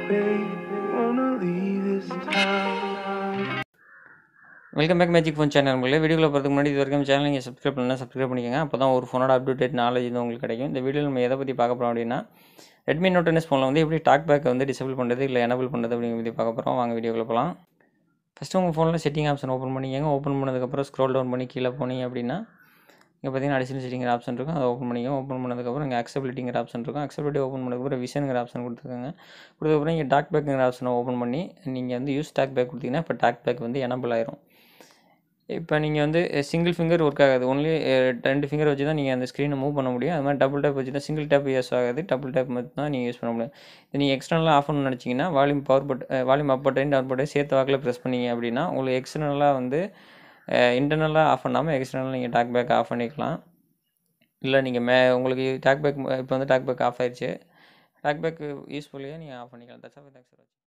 babe. Wanna leave this town. Welcome back magic phone channel உங்களே வீடியோவில் போகிறதுக்கு முன்னாடி இது வரைக்கும் சேனல் நீங்கள் சப்ஸ்கிரைப் பண்ணலாம் சப்ஸ்கிரைப் பண்ணிக்கோங்க அப்போ தான் ஒரு ஃபோனோட அப்டேட் நாலேஜ் வந்து உங்களுக்கு கிடைக்கும் இந்த வீடியோவில் நம்ம எதை பற்றி பார்க்க போகிறோம் அப்படின்னா ரெட்மி நோட் டென்எஸ் ஃபோனில் வந்து எப்படி டாக் பேக் வந்து டிசபிள் பண்ணுறது இல்லை எனபிள் பண்ணுறது அப்படிங்கிற பற்றி பார்க்க போகிறோம் வாங்க வீடியோக்குள்ள போகலாம் ஃபஸ்ட்டு உங்கள் ஃபோனில் செட்டிங் ஆப்ஷன் ஓப்பன் பண்ணிக்கோங்க ஓப்பன் பண்ணதுக்கப்புறம் ஸ்க்ரோல் டவுன் பண்ணி கீழே போனீங்க அப்படின்னா இங்கே பார்த்தீங்கன்னா அடிஷனல் செட்டிங்கிற ஆப்ஷன் இருக்கும் அதை ஓப்பன் பண்ணிக்கோங்க ஓப்பன் பண்ணதுக்கப்புறம் இங்கே அக்சபிலிட்டிங்கிற ஆப்ஷன் இருக்கும் அக்சபிலிட்டி ஓப்பன் பண்ணதுக்கப்புறம் விஷனுங்கிற ஆப்ஷன் கொடுத்துருக்காங்க கொடுத்ததுக்கப்புறம் இங்கே டாக் பேக்குங்கிற ஆப்ஷனை ஓப்பன் பண்ணி நீங்கள் வந்து யூஸ் டாக் பேக் கொடுத்தீங்கன்னா இப்போ டாக் பேக் வந்து எனபிள் ஆயிரும் இப்போ நீங்கள் வந்து சிங்கிள் ஃபிங்கர் ஒர்க் ஆகாது ஒன்லி ரெண்டு ஃபிங்கர் வச்சு தான் நீங்கள் அந்த ஸ்க்ரீனை மூவ் பண்ண முடியும் அது மாதிரி டபுள் டேப் வச்சு தான் சிங்கிள் டேப் யூஸ் ஆகாது டபுள் டேப் மட்டும் தான் நீங்கள் யூஸ் பண்ண முடியும் இது நீங்கள் எக்ஸ்டர்னலாக ஆஃப் பண்ணணும்னு நினச்சிங்கன்னா volume power but volume up button down button சேர்த்து வாக்கில் ப்ரெஸ் பண்ணீங்க அப்படின்னா உங்களுக்கு எக்ஸ்டர்னலாக வந்து இன்டர்னலாக ஆஃப் பண்ணாமல் எக்ஸ்டர்னலாக நீங்கள் டாக் பேக் ஆஃப் பண்ணிக்கலாம் இல்லை நீங்கள் மே உங்களுக்கு டாக் பேக் இப்போ வந்து டாக் பேக் ஆஃப் ஆயிடுச்சு டாக் பேக் யூஸ்ஃபுல்லியாக நீங்கள் ஆஃப் பண்ணிக்கலாம் தட்ஸ் ஆஃப் தேங்க்ஸ்